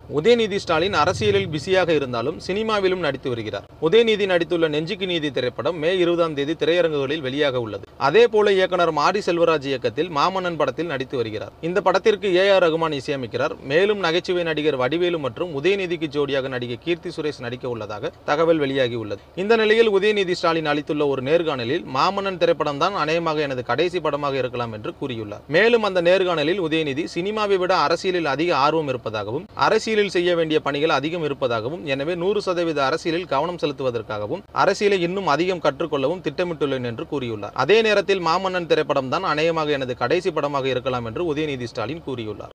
உதயநிதி ஸ்டாலின் அரசியலில் பிஸியாக இருந்தாலும் சினிமாவிலும் நடித்து வருகிறார் உதயநிதி நடித்துள்ள நெஞ்சுக்கு நீதி திரைப்படம் மே இருபதாம் தேதி திரையரங்குகளில் வெளியாக உள்ளது அதே போல இயக்குனர் மாரி செல்வராஜ் இயக்கத்தில் மாமன்னன் படத்தில் நடித்து வருகிறார் இந்த படத்திற்கு ஏ ஆர் ரகுமான் இசையமைக்கிறார் மேலும் நகைச்சுவை நடிகர் வடிவேலு மற்றும் உதயநிதிக்கு ஜோடியாக நடிகை கீர்த்தி சுரேஷ் நடிக்க உள்ளதாக தகவல் வெளியாகி உள்ளது இந்த நிலையில் உதயநிதி ஸ்டாலின் அளித்துள்ள ஒரு நேர்காணலில் மாமன்னன் திரைப்படம் தான் அநேகமாக எனது கடைசி படமாக இருக்கலாம் என்று கூறியுள்ளார் மேலும் அந்த நேர்காணலில் உதயநிதி சினிமாவை விட அரசியலில் அதிக ஆர்வம் இருப்பதாகவும் அரசியலில் செய்ய வேண்டிய பணிகள் அதிகம் இருப்பதாகவும் எனவே நூறு சதவீத அரசியலில் கவனம் செலுத்துவதற்காகவும் அரசியலை இன்னும் அதிகம் கற்றுக்கொள்ளவும் திட்டமிட்டுள்ளேன் என்று கூறியுள்ளார் அதே நேரத்தில் மாமன்னன் திரைப்படம் தான் அநேகமாக எனது கடைசி படமாக இருக்கலாம் என்று உதயநிதி ஸ்டாலின் கூறியுள்ளார்